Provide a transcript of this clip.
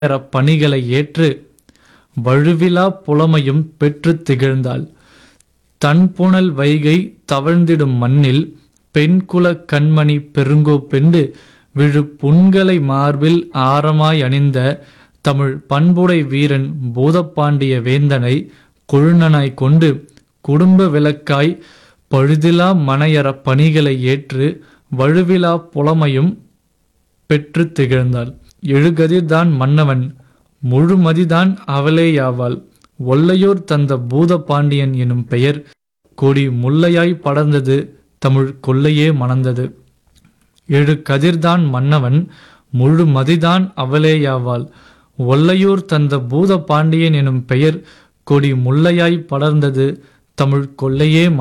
மனையற பணிகளை ஏற்று வழுவிலா புலமையும் பெற்றுத் திகழ்ந்தாள் தன்புணல் வைகை தவழ்ந்திடும் மண்ணில் பெண்குலக் கண்மணி பெருங்கோ பெண்டு விழு புண்களை மார்பில் ஆரமாய் அணிந்த தமிழ் பண்புடை வீரன் பூதப்பாண்டிய வேந்தனை கொழுநனாய் கொண்டு குடும்ப விளக்காய் பழுதிலா மனையற பணிகளை ஏற்று வழுவிலா புலமையும் பெற்று திகழ்ந்தாள் எழுகதிர்தான் மன்னவன் முழுமதிதான் அவளேயாவாள் ஒல்லையூர் தந்த பூத பாண்டியன் எனும் பெயர் கொடி முல்லையாய் படர்ந்தது தமிழ் கொல்லையே மணந்தது எழு கதிர்தான் மன்னவன் முழு மதிதான் அவளேயாவாள் ஒல்லையூர் தந்த பூத பாண்டியன் எனும் பெயர் கொடி முல்லையாய் படர்ந்தது தமிழ் கொல்லையே